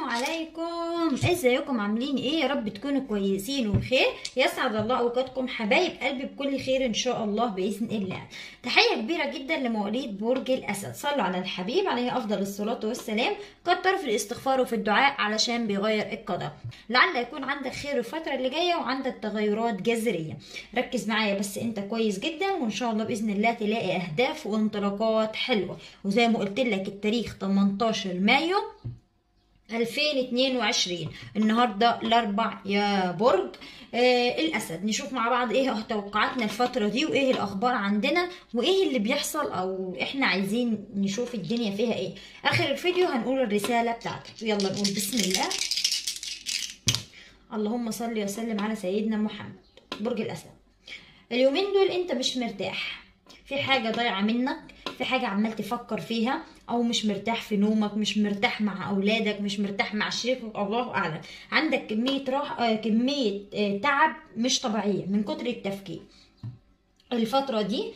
عليكم ازيكم عاملين ايه يا رب تكونوا كويسين وبخير يسعد الله اوقاتكم حبايب قلبي بكل خير ان شاء الله باذن الله تحيه كبيره جدا لمواليد برج الاسد صلوا على الحبيب عليه افضل الصلاه والسلام كتروا في الاستغفار وفي الدعاء علشان بيغير القدر لعل يكون عندك خير الفتره اللي جايه وعندك تغيرات جذريه ركز معايا بس انت كويس جدا وان شاء الله باذن الله تلاقي اهداف وانطلاقات حلوه وزي ما قلت لك التاريخ 18 مايو 2022 النهارده الاربع يا برج آه الاسد نشوف مع بعض ايه توقعاتنا الفتره دي وايه الاخبار عندنا وايه اللي بيحصل او احنا عايزين نشوف الدنيا فيها ايه اخر الفيديو هنقول الرساله بتاعتك يلا نقول بسم الله اللهم صل وسلم على سيدنا محمد برج الاسد اليومين دول انت مش مرتاح في حاجه ضايعه منك في حاجه عمال تفكر فيها او مش مرتاح في نومك مش مرتاح مع اولادك مش مرتاح مع شريكك الله اعلم عندك كميه راح آه كميه آه تعب مش طبيعيه من كتر التفكير الفتره دي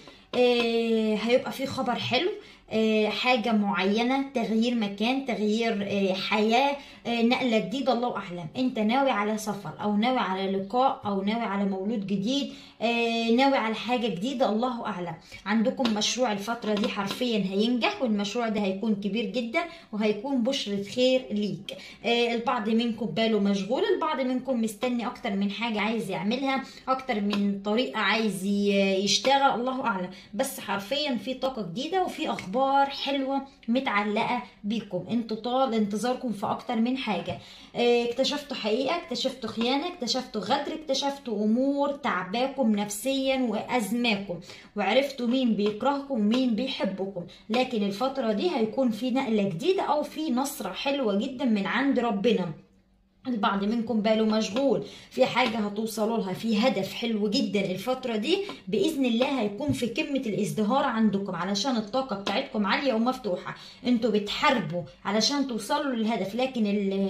آه هيبقى في خبر حلو آه حاجة معينة تغيير مكان تغيير آه حياة آه نقلة جديدة الله أعلم أنت ناوي على سفر أو ناوي على لقاء أو ناوي على مولود جديد ناوي على حاجة جديدة الله أعلم عندكم مشروع الفترة دي حرفيا هينجح والمشروع ده هيكون كبير جدا وهيكون بشرة خير ليك البعض منكم باله مشغول البعض منكم مستني أكتر من حاجة عايز يعملها أكتر من طريقة عايز يشتغل الله أعلم بس حرفيا في طاقة جديدة وفي أخبار اخبار حلوه متعلقه بيكم انتوا طال انتظاركم في اكتر من حاجه اكتشفتوا حقيقه اكتشفتوا خيانه اكتشفتوا غدر اكتشفتوا امور تعباكم نفسيا وازماكم وعرفتوا مين بيكرهكم ومين بيحبكم لكن الفتره دي هيكون في نقله جديده او في نصره حلوه جدا من عند ربنا البعض منكم باله مشغول في حاجة هتوصلوا لها في هدف حلو جدا الفترة دي بإذن الله هيكون في قمة الازدهار عندكم علشان الطاقة بتاعتكم عالية ومفتوحة انتوا بتحاربوا علشان توصلوا للهدف لكن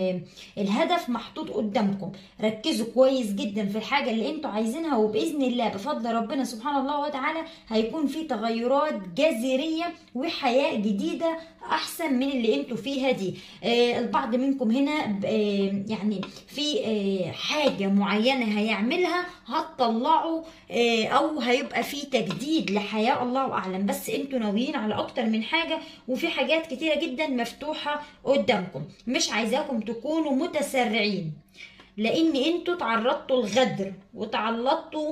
الهدف محطوط قدامكم ركزوا كويس جدا في الحاجة اللي انتوا عايزينها وبإذن الله بفضل ربنا سبحانه الله وتعالى هيكون في تغيرات جذرية وحياة جديدة أحسن من اللي انتوا فيها دي آه البعض منكم هنا آه يعني في حاجه معينه هيعملها هتطلعوا او هيبقى في تجديد لحياه الله اعلم بس انتوا ناويين على اكتر من حاجه وفي حاجات كتيره جدا مفتوحه قدامكم مش عايزاكم تكونوا متسرعين لان انتوا تعرضتوا لغدر وتعرضتوا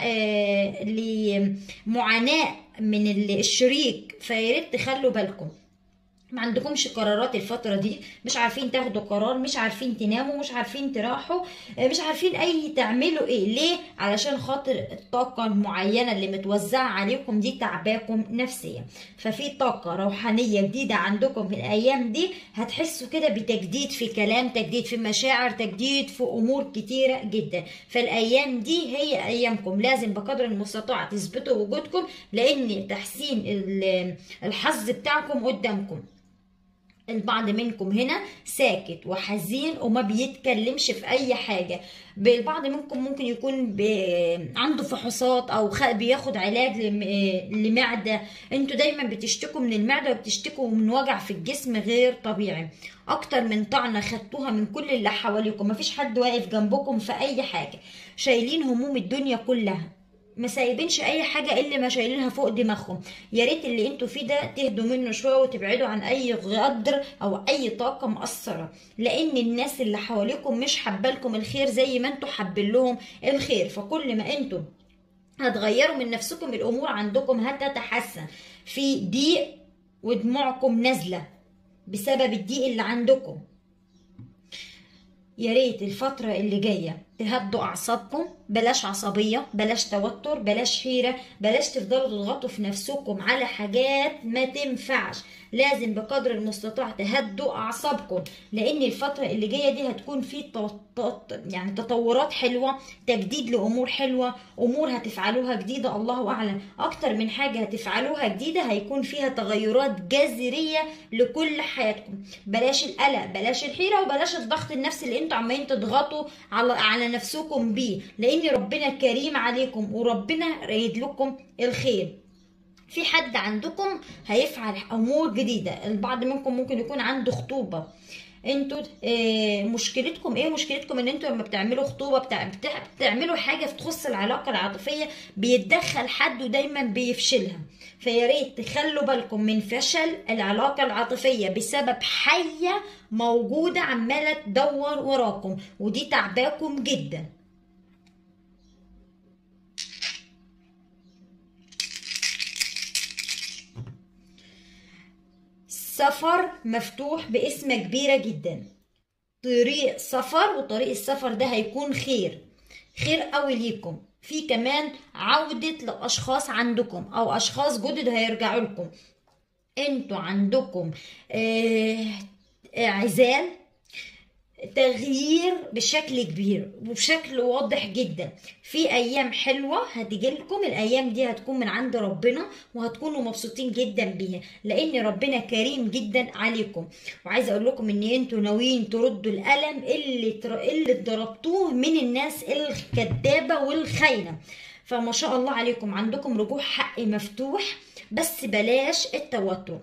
لمعاناه من الشريك فياريت تخلوا بالكم ما عندكمش قرارات الفترة دي مش عارفين تاخدوا قرار مش عارفين تناموا مش عارفين تراحوا مش عارفين اي تعملوا ايه ليه علشان خاطر الطاقة المعينة اللي متوزعة عليكم دي تعباكم نفسيا ففي طاقة روحانية جديدة عندكم في الايام دي هتحسوا كده بتجديد في كلام تجديد في مشاعر تجديد في امور كتيرة جدا فالايام دي هي ايامكم لازم بقدر المستطاع تثبتوا وجودكم لان تحسين الحظ بتاعكم قدامكم البعض منكم هنا ساكت وحزين وما بيتكلمش في اي حاجه البعض منكم ممكن يكون ب... عنده فحوصات او خ... بياخد علاج لم... لمعده انتوا دايما بتشتكوا من المعده وبتشتكوا من وجع في الجسم غير طبيعي اكتر من طعنه خدتوها من كل اللي حواليكم مفيش حد واقف جنبكم في اي حاجه شايلين هموم الدنيا كلها ما سايبينش اي حاجه الا ما شايلينها فوق دماغهم يا ريت اللي انتوا فيه ده تهدوا منه شويه وتبعدوا عن اي غدر او اي طاقه مأثره لان الناس اللي حواليكم مش حابه الخير زي ما انتوا حابين لهم الخير فكل ما انتوا هتغيروا من نفسكم الامور عندكم هتتحسن في ضيق ودموعكم نازله بسبب الضيق اللي عندكم يا ريت الفتره اللي جايه تهدوا اعصابكم بلاش عصبيه بلاش توتر بلاش حيره بلاش تفضلوا تضغطوا في نفسكم على حاجات ما تنفعش لازم بقدر المستطاع تهدوا اعصابكم لان الفتره اللي جايه دي هتكون في يعني تطورات حلوه تجديد لامور حلوه امور هتفعلوها جديده الله اعلم اكتر من حاجه هتفعلوها جديده هيكون فيها تغيرات جذريه لكل حياتكم بلاش القلق بلاش الحيره وبلاش الضغط النفسي اللي انتوا عمالين تضغطوا على على نفسكم بيه لان ربنا كريم عليكم وربنا رايد لكم الخير في حد عندكم هيفعل امور جديده البعض منكم ممكن يكون عنده خطوبه انتوا اه مشكلتكم ايه مشكلتكم ان انتوا لما بتعملوا خطوبه بتاع بتاع بتعملوا حاجه تخص العلاقه العاطفيه بيتدخل حد ودايما بيفشلها فيا ريت تخلوا بالكم من فشل العلاقه العاطفيه بسبب حيه موجوده عماله تدور وراكم ودي تعباكم جدا سفر مفتوح باسم كبيرة جدا طريق سفر وطريق السفر ده هيكون خير خير قوي ليكم في كمان عودة لأشخاص عندكم أو أشخاص جدد هيرجعوا لكم انتوا عندكم آه عزال تغيير بشكل كبير وبشكل واضح جدا في ايام حلوه هتجيلكم الايام دي هتكون من عند ربنا وهتكونوا مبسوطين جدا بيها لان ربنا كريم جدا عليكم وعايزه اقول لكم ان انتوا ناويين تردوا الالم اللي تر... اللي ضربتوه من الناس الكذابه والخاينه فما شاء الله عليكم عندكم رجوع حق مفتوح بس بلاش التوتر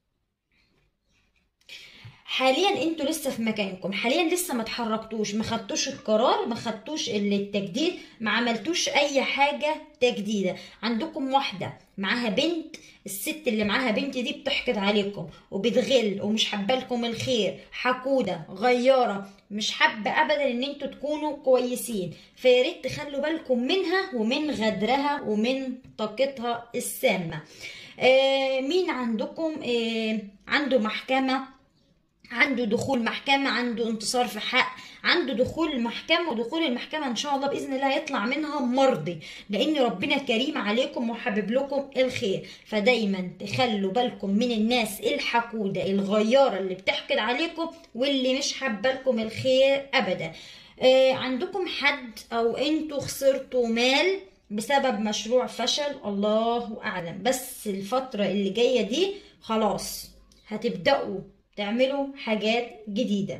حاليا انتوا لسه في مكانكم حاليا لسه ما اتحركتوش ما خدتوش القرار ما خدتوش التجديد ما عملتوش اي حاجه تجديده عندكم واحده معاها بنت الست اللي معاها بنت دي بتحقد عليكم وبتغل ومش حابه لكم الخير حقوده غياره مش حابه ابدا ان انتوا تكونوا كويسين فيا ريت تخلوا بالكم منها ومن غدرها ومن طاقتها السامه آه مين عندكم آه عنده محكمه عنده دخول محكمة عنده انتصار في حق عنده دخول المحكمة ودخول المحكمة ان شاء الله بإذن الله يطلع منها مرضي لأن ربنا كريم عليكم وحابب لكم الخير فدايما تخلوا بالكم من الناس الحقودة الغيارة اللي بتحقد عليكم واللي مش حابة لكم الخير أبدا آه عندكم حد أو انتوا خسرتوا مال بسبب مشروع فشل الله أعلم بس الفترة اللي جاية دي خلاص هتبدأوا تعملوا حاجات جديدة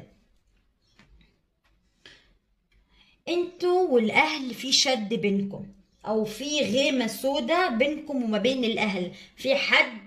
انتوا والاهل في شد بينكم او في غيمة سودة بينكم وما بين الاهل في حد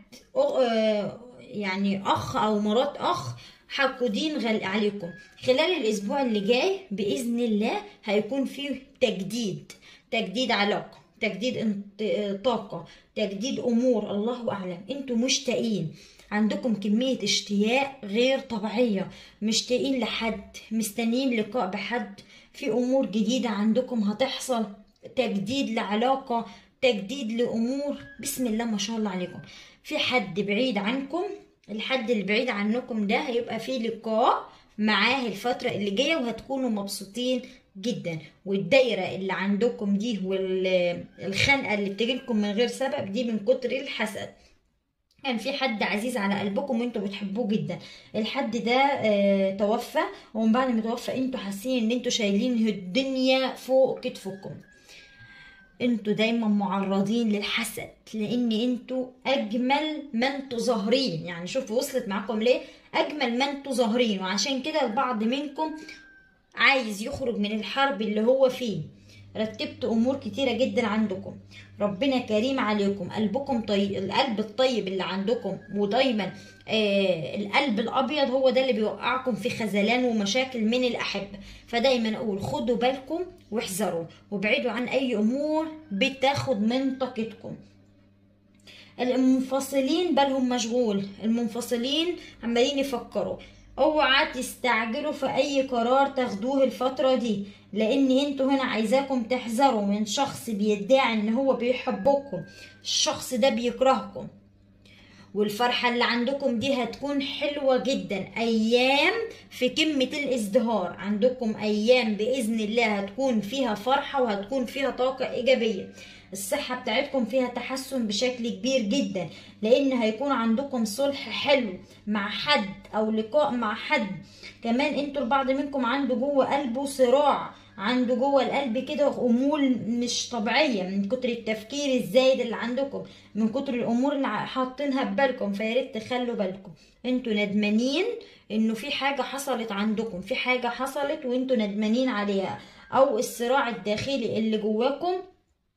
يعني اخ او مرات اخ حقودين غل عليكم خلال الاسبوع اللي جاي باذن الله هيكون فيه تجديد تجديد علاقه تجديد طاقه تجديد امور الله اعلم انتوا مشتاقين عندكم كمية اشتياق غير طبيعية مشتاقين لحد مستنيين لقاء بحد في أمور جديدة عندكم هتحصل تجديد لعلاقة تجديد لأمور بسم الله ما شاء الله عليكم في حد بعيد عنكم الحد اللي بعيد عنكم ده هيبقى فيه لقاء معاه الفترة اللي جاية وهتكونوا مبسوطين جدا والدايرة اللي عندكم دي والخنقة اللي بتجيلكم من غير سبب دي من كتر الحسد كان في حد عزيز على قلبكم وانتوا بتحبوه جدا الحد ده اه توفى ومن بعد ما توفى انتوا حاسين ان انتوا شايلين الدنيا فوق كتفكم انتوا دايما معرضين للحسد لان انتوا اجمل ما انتوا ظاهرين يعني شوفوا وصلت معاكم ليه اجمل ما انتوا ظاهرين وعشان كده البعض منكم عايز يخرج من الحرب اللي هو فيه رتبت امور كتيره جدا عندكم ربنا كريم عليكم قلبكم طيب القلب الطيب اللي عندكم ودايما آه القلب الابيض هو ده اللي بيوقعكم في خذلان ومشاكل من الاحبه فدايما اقول خدوا بالكم واحذروا وابعدوا عن اي امور بتاخد من طاقتكم المنفصلين بالهم مشغول المنفصلين عمالين يفكروا اوعى تستعجلوا في اي قرار تاخدوه الفترة دي لان انتوا هنا عايزاكم تحذروا من شخص بيدعي ان هو بيحبكم الشخص ده بيكرهكم والفرحة اللي عندكم دي هتكون حلوة جدا أيام في قمة الازدهار عندكم أيام بإذن الله هتكون فيها فرحة وهتكون فيها طاقة إيجابية الصحة بتاعتكم فيها تحسن بشكل كبير جدا لأن هيكون عندكم صلح حلو مع حد أو لقاء مع حد كمان انتوا البعض منكم عنده جوه قلبه صراع عنده جوه القلب كده امور مش طبيعيه من كتر التفكير الزايد اللي عندكم من كتر الامور اللي حاطينها ببالكم فيا ريت تخلوا بالكم انتوا ندمانين انه في حاجه حصلت عندكم في حاجه حصلت وانتوا ندمانين عليها او الصراع الداخلي اللي جواكم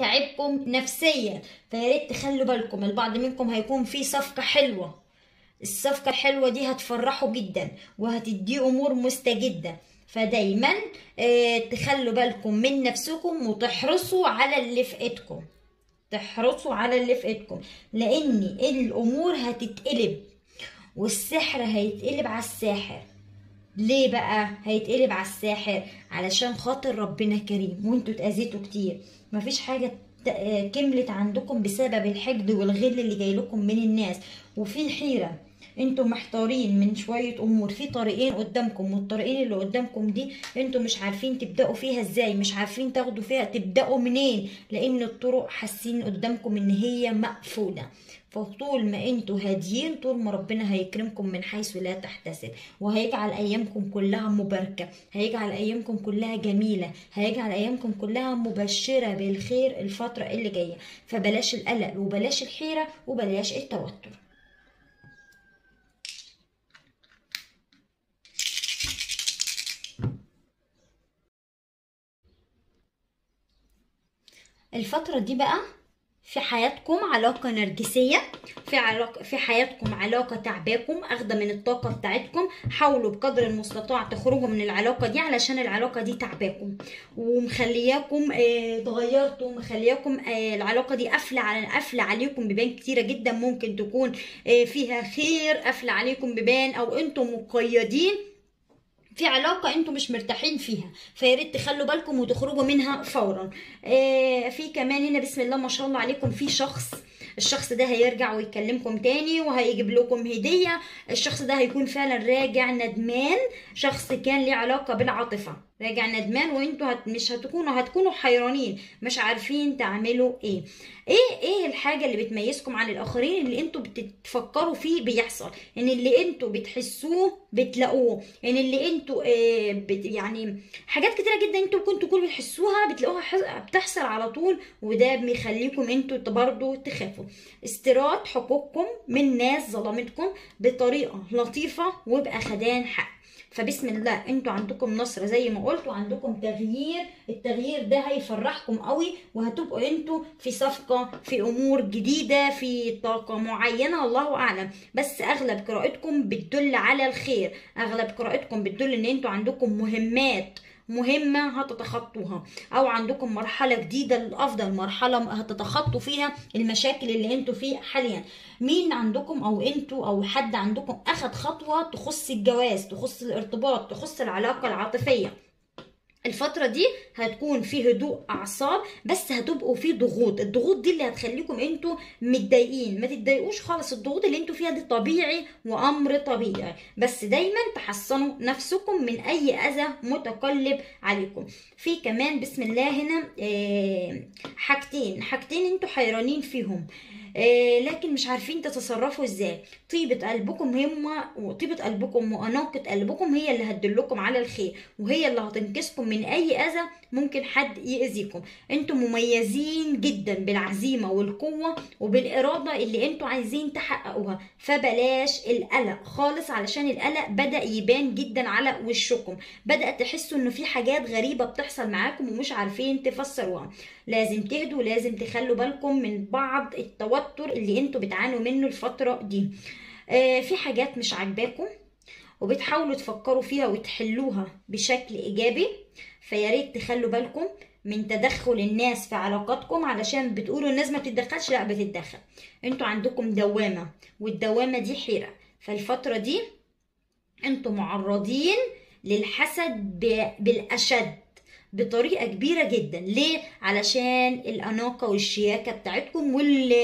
تعبكم نفسيا فيا ريت تخلوا بالكم البعض منكم هيكون في صفقة حلوة الصفقة الحلوة دي هتفرحوا جدا وهتدي أمور مستجدة فدايما آه، تخلوا بالكم من نفسكم وتحرصوا على اللي في ايدكم تحرصوا على اللي في ايدكم لان الامور هتتقلب والسحر هيتقلب على الساحر ليه بقى هيتقلب على الساحر علشان خاطر ربنا كريم وانتوا اتأذيتوا كتير مفيش حاجة ت- آه، كملت عندكم بسبب الحقد والغل اللي جاي لكم من الناس وفي حيرة انتوا محتارين من شوية امور في طريقين قدامكم والطريقين اللي قدامكم دي انتوا مش عارفين تبدأوا فيها ازاي مش عارفين تاخدوا فيها تبدأوا منين لان الطرق حاسين قدامكم ان هي مقفولة فطول ما انتوا هاديين طول ما ربنا هيكرمكم من حيث لا تحتسب وهيجعل ايامكم كلها مباركة هيجعل ايامكم كلها جميلة هيجعل ايامكم كلها مبشرة بالخير الفترة اللي جاية فبلاش القلق وبلاش الحيرة وبلاش التوتر الفترة دي بقى في حياتكم علاقة نرجسية في علاقة في حياتكم علاقة تعباكم أخدة من الطاقة بتاعتكم حاولوا بقدر المستطاع تخرجوا من العلاقة دي علشان العلاقة دي تعباكم ومخلياكم آه، اتغيرتوا مخلياكم آه، العلاقة دي قافلة على قافلة عليكم بيبان كتيرة جدا ممكن تكون آه، فيها خير قافلة عليكم بيبان أو أنتم مقيدين في علاقة انتوا مش مرتاحين فيها فيا ريت تخلوا بالكم وتخرجوا منها فورا آه في كمان هنا بسم الله ما شاء الله عليكم في شخص الشخص ده هيرجع ويكلمكم تاني وهيجيب لكم هدية الشخص ده هيكون فعلا راجع ندمان شخص كان ليه علاقة بالعاطفة راجع ندمان وانتوا هت مش هتكونوا هتكونوا حيرانين مش عارفين تعملوا ايه ايه ايه الحاجة اللي بتميزكم عن الاخرين اللي انتوا بتفكروا فيه بيحصل ان اللي انتوا بتحسوه بتلاقوه ان اللي انتوا آه بت يعني حاجات كتيرة جدا انتوا كنتوا كل بتحسوها بتلاقوها حس- بتحصل على طول وده بيخليكم انتوا برضه تخافوا استيراد حقوقكم من ناس ظلمتكم بطريقة لطيفة وبأخدان حق فبسم الله انتوا عندكم نصر زي ما قلت وعندكم تغيير التغيير ده هيفرحكم قوي وهتبقوا انتوا في صفقة في امور جديدة في طاقة معينة الله اعلم بس اغلب قراءتكم بتدل على الخير اغلب قراءتكم بتدل ان انتوا عندكم مهمات مهمة هتتخطوها او عندكم مرحلة جديدة للافضل مرحلة هتتخطوا فيها المشاكل اللي انتوا فيه حاليا مين عندكم او انتوا او حد عندكم اخد خطوة تخص الجواز تخص الارتباط تخص العلاقة العاطفية الفترة دي هتكون في هدوء أعصاب بس هتبقوا في ضغوط الضغوط دي اللي هتخليكم انتوا متضايقين ما تتضايقوش خالص الضغوط اللي انتوا فيها دي طبيعي وأمر طبيعي بس دايما تحصنوا نفسكم من أي أذى متقلب عليكم في كمان بسم الله هنا آه، حاجتين حاجتين انتوا حيرانين فيهم آه، لكن مش عارفين تتصرفوا ازاي طيبة قلبكم هم وطيبة قلبكم وأناقة قلبكم هي اللي هتدلكم على الخير وهي اللي هتنقذكم من أي أذى ممكن حد يأذيكم انتوا مميزين جدا بالعزيمة والقوة وبالإرادة اللي انتوا عايزين تحققوها فبلاش القلق خالص علشان القلق بدأ يبان جدا على وشكم بدأ تحسوا انه في حاجات غريبة بتحصل معاكم ومش عارفين تفسروها لازم تهدوا لازم تخلوا بالكم من بعض التوتر اللي انتوا بتعانوا منه الفترة دي آه في حاجات مش عاجباكم وبتحاولوا تفكروا فيها وتحلوها بشكل ايجابي فيا ريت تخلوا بالكم من تدخل الناس في علاقاتكم علشان بتقولوا الناس ما بتتدخلش لا بتتدخل انتوا عندكم دوامة والدوامة دي حيرة فالفترة دي انتوا معرضين للحسد ب- بالأشد بطريقة كبيرة جدا ليه؟ علشان الأناقة والشياكة بتاعتكم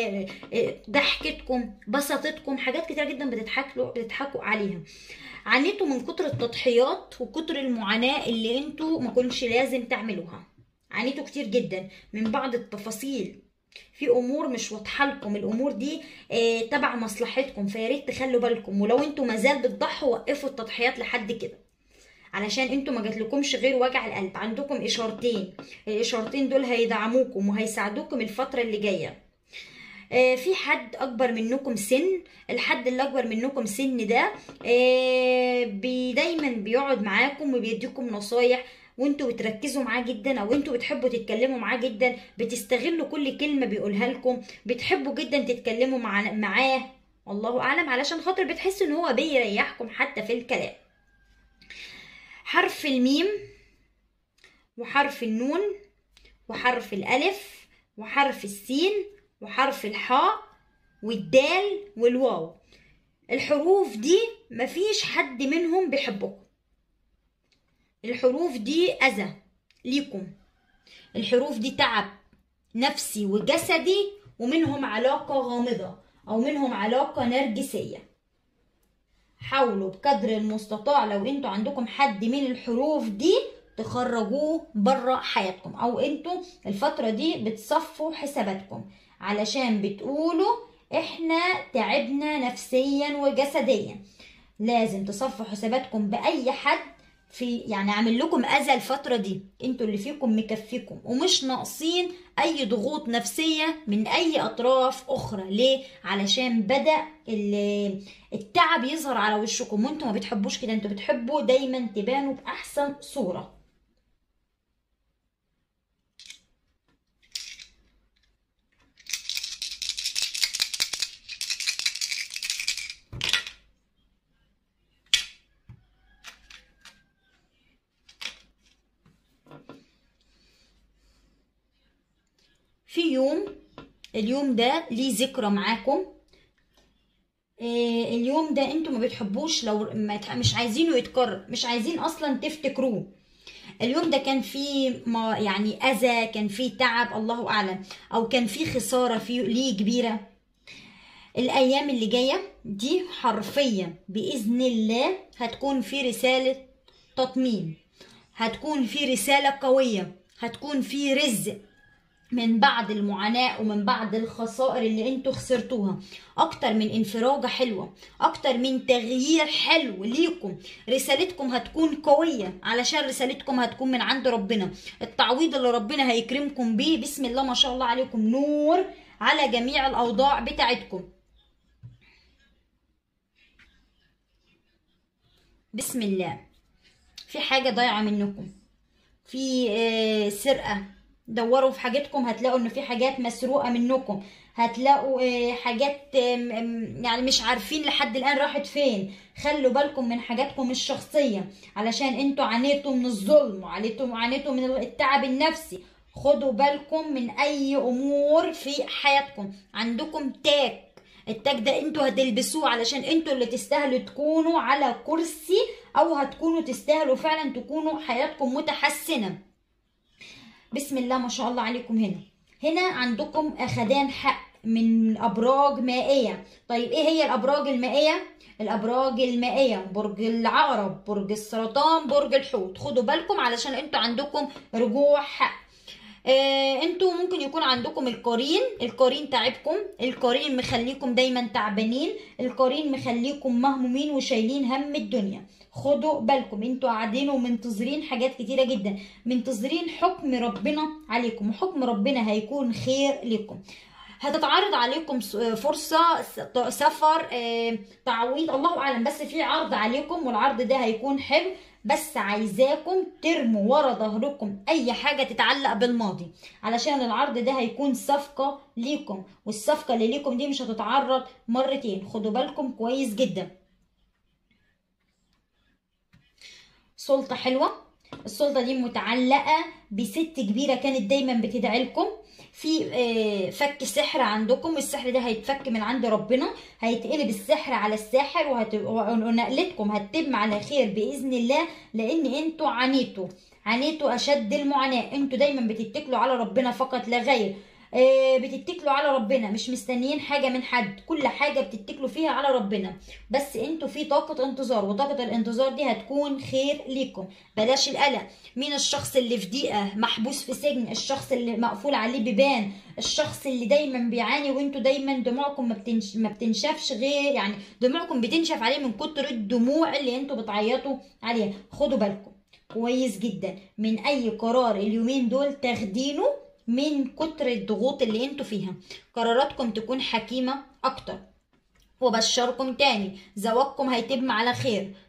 وضحكتكم بساطتكم حاجات كتيرة جدا بتضحكوا بتضحكوا عليها عانيتوا من كتر التضحيات وكتر المعاناة اللي انتوا ما كنش لازم تعملوها عانيتوا كتير جدا من بعض التفاصيل في امور مش واضحه لكم الامور دي آه تبع مصلحتكم فيا ريت تخلوا بالكم ولو انتوا مازال بتضحوا وقفوا التضحيات لحد كده علشان انتوا ما جاتلكمش غير وجع القلب عندكم اشارتين الاشارتين دول هيدعموكم وهيساعدوكم الفتره اللي جايه آه، في حد اكبر منكم سن الحد اللي اكبر منكم سن ده آه، بي- دايما دايما بيقعد معاكم وبيديكم نصايح وانتوا بتركزوا معاه جدا او انتوا بتحبوا تتكلموا معاه جدا بتستغلوا كل كلمه بيقولها لكم بتحبوا جدا تتكلموا مع معاه والله اعلم علشان خاطر بتحسوا ان هو بيريحكم حتى في الكلام حرف الميم وحرف النون وحرف الالف وحرف السين وحرف الحاء والدال والواو الحروف دي مفيش حد منهم بيحبكم الحروف دي أذى ليكم الحروف دي تعب نفسي وجسدي ومنهم علاقة غامضة أو منهم علاقة نرجسية حاولوا بقدر المستطاع لو انتوا عندكم حد من الحروف دي تخرجوه بره حياتكم او انتوا الفترة دي بتصفوا حساباتكم علشان بتقولوا احنا تعبنا نفسيا وجسديا لازم تصفوا حساباتكم باي حد في يعني عامل لكم اذى الفتره دي انتوا اللي فيكم مكفيكم ومش ناقصين اي ضغوط نفسيه من اي اطراف اخرى ليه علشان بدا التعب يظهر على وشكم وانتوا ما بتحبوش كده انتوا بتحبوا دايما تبانوا باحسن صوره في يوم اليوم ده ليه ذكرى معاكم إيه اليوم ده انتوا ما بتحبوش لو ما مش عايزينه يتكرر مش عايزين اصلا تفتكروه اليوم ده كان فيه ما يعني اذى كان فيه تعب الله اعلم او كان فيه خساره فيه ليه كبيره الايام اللي جايه دي حرفيا باذن الله هتكون في رساله تطمين هتكون في رساله قويه هتكون في رزق من بعد المعاناة ومن بعد الخسائر اللي انتوا خسرتوها اكتر من انفراجة حلوة اكتر من تغيير حلو ليكم رسالتكم هتكون قوية علشان رسالتكم هتكون من عند ربنا التعويض اللي ربنا هيكرمكم بيه بسم الله ما شاء الله عليكم نور على جميع الاوضاع بتاعتكم بسم الله في حاجة ضايعة منكم في آه سرقة دوروا في حاجاتكم هتلاقوا ان في حاجات مسروقه منكم هتلاقوا حاجات يعني مش عارفين لحد الان راحت فين خلوا بالكم من حاجاتكم الشخصيه علشان انتوا عانيتوا من الظلم وعانيتوا عانيتوا من التعب النفسي خدوا بالكم من اي امور في حياتكم عندكم تاج التاج ده انتوا هتلبسوه علشان انتوا اللي تستاهلوا تكونوا على كرسي او هتكونوا تستاهلوا فعلا تكونوا حياتكم متحسنه بسم الله ما شاء الله عليكم هنا هنا عندكم اخدان حق من ابراج مائيه طيب ايه هي الابراج المائيه الابراج المائيه برج العقرب برج السرطان برج الحوت خدوا بالكم علشان انتوا عندكم رجوع حق آه انتوا ممكن يكون عندكم القرين القرين تعبكم القرين مخليكم دايما تعبانين القرين مخليكم مهمومين وشايلين هم الدنيا خدوا بالكم انتوا قاعدين ومنتظرين حاجات كتيره جدا منتظرين حكم ربنا عليكم وحكم ربنا هيكون خير لكم هتتعرض عليكم فرصة سفر تعويض الله أعلم بس في عرض عليكم والعرض ده هيكون حلو بس عايزاكم ترموا ورا ظهركم اي حاجه تتعلق بالماضي علشان العرض ده هيكون صفقه ليكم والصفقه اللي ليكم دي مش هتتعرض مرتين خدوا بالكم كويس جدا سلطه حلوه السلطه دي متعلقه بست كبيره كانت دايما بتدعي لكم في فك سحر عندكم السحر ده هيتفك من عند ربنا هيتقلب السحر على الساحر وهت... ونقلتكم هتتم على خير باذن الله لان انتوا عانيتوا عانيتوا اشد المعاناه انتوا دايما بتتكلوا على ربنا فقط لا غير بتتكلوا على ربنا مش مستنيين حاجة من حد كل حاجة بتتكلوا فيها على ربنا بس انتوا في طاقة انتظار وطاقة الانتظار دي هتكون خير ليكم بلاش القلق مين الشخص اللي في ضيقة محبوس في سجن الشخص اللي مقفول عليه بيبان الشخص اللي دايما بيعاني وانتوا دايما دموعكم ما, بتنش... ما بتنشفش غير يعني دموعكم بتنشف عليه من كتر الدموع اللي انتوا بتعيطوا عليها خدوا بالكم كويس جدا من اي قرار اليومين دول تاخدينه من كتر الضغوط اللي انتوا فيها قراراتكم تكون حكيمة اكتر وبشركم تاني زواجكم هيتم على خير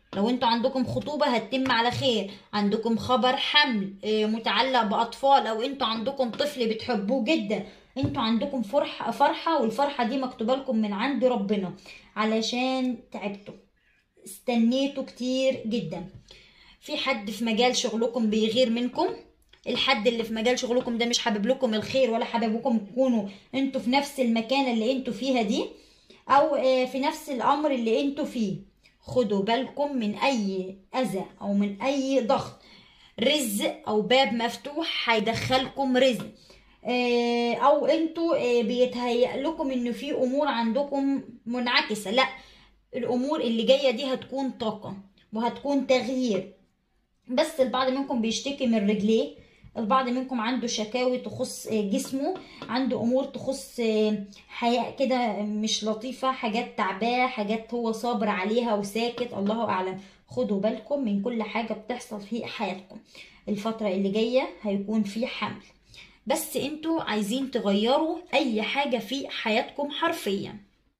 لو انتوا عندكم خطوبة هتتم على خير عندكم خبر حمل آه، متعلق بأطفال أو انتوا عندكم طفل بتحبوه جدا انتوا عندكم فرحة فرحة والفرحة دي مكتوبة لكم من عند ربنا علشان تعبتوا استنيتوا كتير جدا في حد في مجال شغلكم بيغير منكم الحد اللي في مجال شغلكم ده مش حابب لكم الخير ولا حاببكم تكونوا انتوا في نفس المكانة اللي انتوا فيها دي او آه، في نفس الامر اللي انتوا فيه خدوا بالكم من اي اذى او من اي ضغط رزق او باب مفتوح هيدخلكم رزق آه، او انتوا آه، بيتهيأ لكم ان في امور عندكم منعكسة لا الامور اللي جاية دي هتكون طاقة وهتكون تغيير بس البعض منكم بيشتكي من رجليه البعض منكم عنده شكاوي تخص آه، جسمه عنده امور تخص آه، حياة كده مش لطيفة حاجات تعباه حاجات هو صابر عليها وساكت الله اعلم خدوا بالكم من كل حاجة بتحصل في حياتكم الفترة اللي جاية هيكون في حمل بس انتوا عايزين تغيروا اي حاجة في حياتكم حرفيا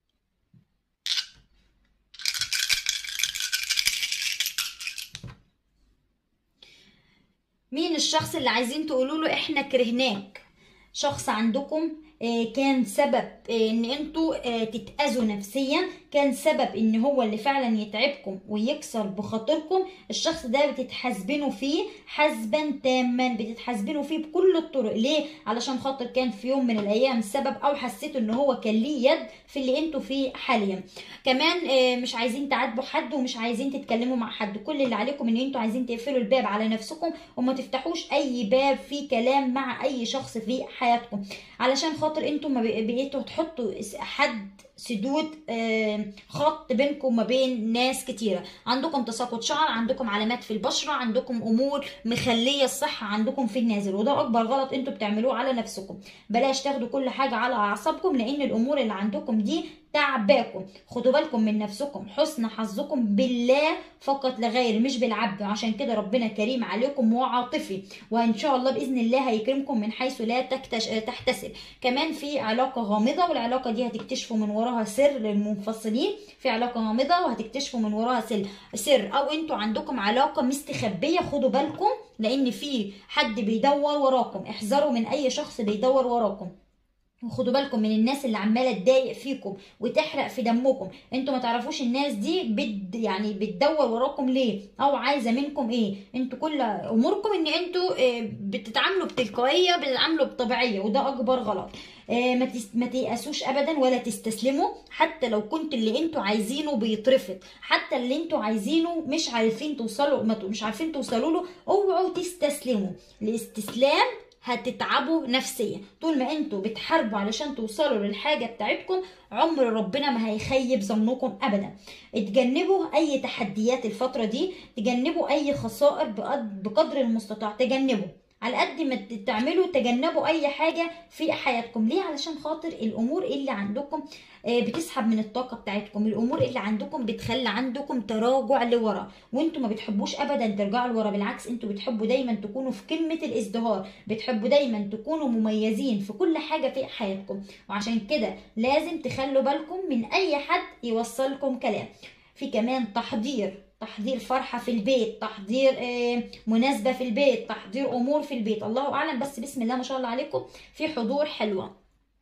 مين الشخص اللي عايزين تقولوا له احنا كرهناك شخص عندكم آه، كان سبب آه، ان انتوا آه، تتأذوا نفسيا كان سبب ان هو اللي فعلا يتعبكم ويكسر بخاطركم الشخص ده بتتحاسبنوا فيه حسبا تاما بتتحاسبنوا فيه بكل الطرق ليه علشان خاطر كان في يوم من الايام سبب او حسيتوا ان هو كان ليه يد في اللي انتوا فيه حاليا كمان آه، مش عايزين تعاتبوا حد ومش عايزين تتكلموا مع حد كل اللي عليكم ان انتوا عايزين تقفلوا الباب على نفسكم وما تفتحوش اي باب فيه كلام مع اي شخص في حياتكم علشان خاطر انتوا ما بق- بقيتوا تحطوا حد سدود آه، خط بينكم وما بين ناس كتيرة عندكم تساقط شعر عندكم علامات في البشرة عندكم أمور مخلية الصحة عندكم في النازل وده أكبر غلط انتوا بتعملوه على نفسكم بلاش تاخدوا كل حاجة على أعصابكم لأن الأمور اللي عندكم دي تعباكم خدوا بالكم من نفسكم حسن حظكم بالله فقط لغير مش بالعبد عشان كده ربنا كريم عليكم وعاطفي وان شاء الله باذن الله هيكرمكم من حيث لا تكتش... تحتسب كمان في علاقه غامضه والعلاقه دي هتكتشفوا من وراها سر للمنفصلين في علاقه غامضه وهتكتشفوا من وراها سر سر او انتوا عندكم علاقه مستخبيه خدوا بالكم لان في حد بيدور وراكم احذروا من اي شخص بيدور وراكم وخدوا بالكم من الناس اللي عماله تضايق فيكم وتحرق في دمكم انتوا ما تعرفوش الناس دي بد يعني بتدور وراكم ليه او عايزه منكم ايه انتوا كل اموركم ان انتوا اه، بتتعاملوا بتلقائيه بتتعاملوا بطبيعيه وده اكبر غلط اه، ما تس- ما تيأسوش ابدا ولا تستسلموا حتى لو كنت اللي انتوا عايزينه بيترفض حتى اللي انتوا عايزينه مش عارفين توصلوا ما ت- مش عارفين توصلوا له اوعوا تستسلموا الاستسلام هتتعبوا نفسيا طول ما انتوا بتحاربوا علشان توصلوا للحاجه بتاعتكم عمر ربنا ما هيخيب ظنكم ابدا اتجنبوا اي تحديات الفتره دي تجنبوا اي خسائر بقد- بقدر المستطاع تجنبوا على قد ما ت- تعملوا تجنبوا اي حاجه في حياتكم ليه علشان خاطر الامور اللي عندكم آه، بتسحب من الطاقه بتاعتكم الامور اللي عندكم بتخلي عندكم تراجع لورا وانتوا ما بتحبوش ابدا ترجعوا لورا بالعكس انتوا بتحبوا دايما تكونوا في قمه الازدهار بتحبوا دايما تكونوا مميزين في كل حاجه في حياتكم وعشان كده لازم تخلوا بالكم من اي حد يوصلكم كلام في كمان تحضير تحضير فرحة في البيت تحضير آه، مناسبة في البيت تحضير أمور في البيت الله أعلم بس بسم الله ما شاء الله عليكم في حضور حلوة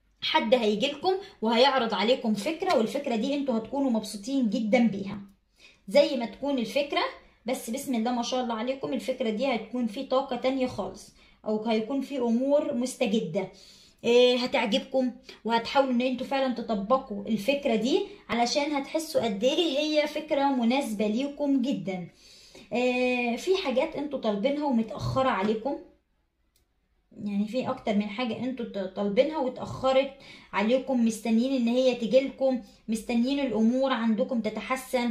حد هيجي لكم وهيعرض عليكم فكرة والفكرة دي انتوا هتكونوا مبسوطين جدا بيها زي ما تكون الفكرة بس بسم الله ما شاء الله عليكم الفكرة دي هتكون في طاقة تانية خالص أو هيكون في أمور مستجدة إيه، هتعجبكم وهتحاولوا ان انتوا فعلا تطبقوا الفكرة دي علشان هتحسوا قد ايه هي فكرة مناسبة ليكم جدا إيه، في حاجات انتوا طالبينها ومتأخرة عليكم يعني في اكتر من حاجة انتوا ت- طالبينها واتأخرت عليكم مستنيين ان هي تجيلكم مستنيين الامور عندكم تتحسن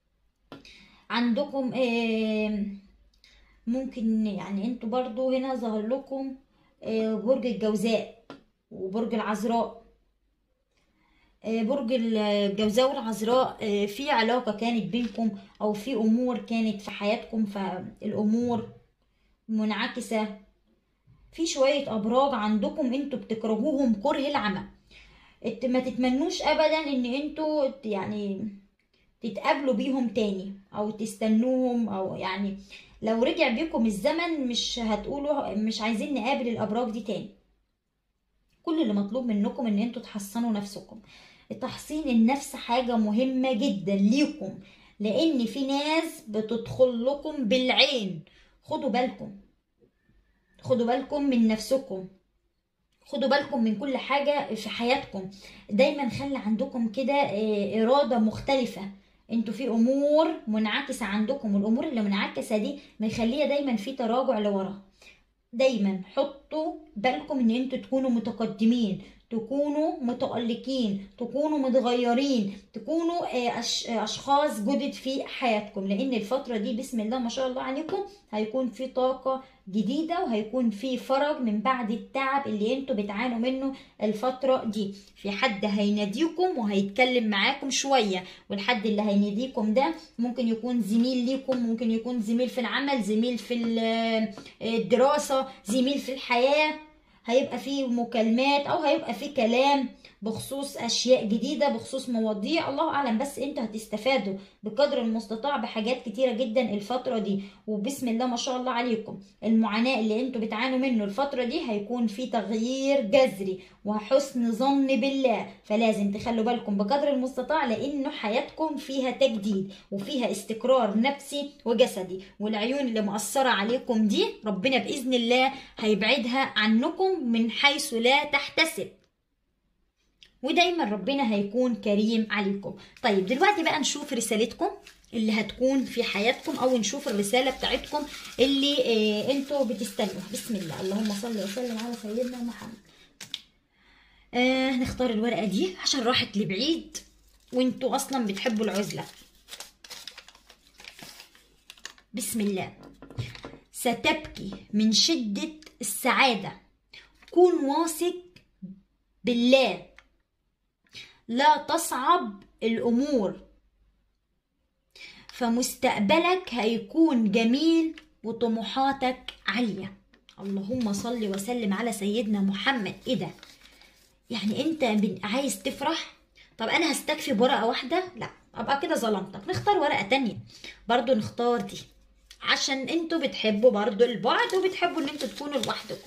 عندكم آه، ممكن يعني انتوا برضو هنا ظهر لكم آه، برج الجوزاء وبرج العذراء آه، برج الجوزاء والعذراء آه، في علاقة كانت بينكم او في امور كانت في حياتكم فالامور منعكسة في شوية ابراج عندكم انتوا بتكرهوهم كره العمى ات- ما تتمنوش ابدا ان انتوا ت- يعني تتقابلوا بيهم تاني او تستنوهم او يعني لو رجع بيكم الزمن مش هتقولوا مش عايزين نقابل الابراج دي تاني كل اللي مطلوب منكم ان انتوا تحصنوا نفسكم تحصين النفس حاجة مهمة جدا ليكم لان في ناس بتدخل لكم بالعين خدوا بالكم خدوا بالكم من نفسكم خدوا بالكم من كل حاجة في حياتكم دايما خلي عندكم كده إرادة مختلفة انتوا في امور منعكسة عندكم والامور اللي منعكسة دي مخلية دايما في تراجع لورا دايما حطوا بالكم ان انتوا تكونوا متقدمين تكونوا متألقين تكونوا متغيرين تكونوا أشخاص جدد في حياتكم لأن الفترة دي بسم الله ما شاء الله عليكم هيكون في طاقة جديدة وهيكون في فرج من بعد التعب اللي انتوا بتعانوا منه الفترة دي في حد هيناديكم وهيتكلم معاكم شوية والحد اللي هيناديكم ده ممكن يكون زميل ليكم ممكن يكون زميل في العمل زميل في الدراسة زميل في الحياة هيبقى فيه مكالمات او هيبقى فيه كلام بخصوص اشياء جديده بخصوص مواضيع الله اعلم بس انتوا هتستفادوا بقدر المستطاع بحاجات كتيره جدا الفتره دي وبسم الله ما شاء الله عليكم المعاناه اللي انتوا بتعانوا منه الفتره دي هيكون في تغيير جذري وحسن ظن بالله فلازم تخلوا بالكم بقدر المستطاع لانه حياتكم فيها تجديد وفيها استقرار نفسي وجسدي والعيون اللي مأثره عليكم دي ربنا باذن الله هيبعدها عنكم من حيث لا تحتسب ودايما ربنا هيكون كريم عليكم طيب دلوقتي بقى نشوف رسالتكم اللي هتكون في حياتكم او نشوف الرساله بتاعتكم اللي آه انتوا بتستنوها بسم الله اللهم صل وسلم على سيدنا محمد آه نختار الورقه دي عشان راحت لبعيد وانتوا اصلا بتحبوا العزله بسم الله ستبكي من شده السعاده كون واثق بالله لا تصعب الامور فمستقبلك هيكون جميل وطموحاتك عاليه اللهم صل وسلم على سيدنا محمد ايه ده يعني انت عايز تفرح طب انا هستكفي بورقه واحده لا ابقى كده ظلمتك نختار ورقه تانية برضو نختار دي عشان انتوا بتحبوا برضو البعد وبتحبوا ان انتوا تكونوا لوحدكم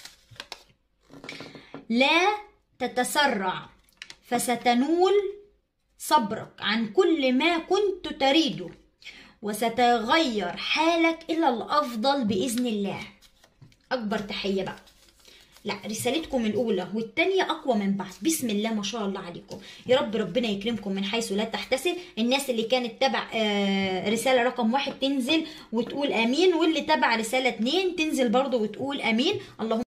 لا تتسرع فستنول صبرك عن كل ما كنت تريده وستغير حالك الى الافضل باذن الله اكبر تحيه بقى لا رسالتكم الاولى والتانية اقوى من بعض بسم الله ما شاء الله عليكم يا رب ربنا يكرمكم من حيث لا تحتسب الناس اللي كانت تبع رسالة رقم واحد تنزل وتقول امين واللي تبع رسالة اتنين تنزل برضو وتقول امين اللهم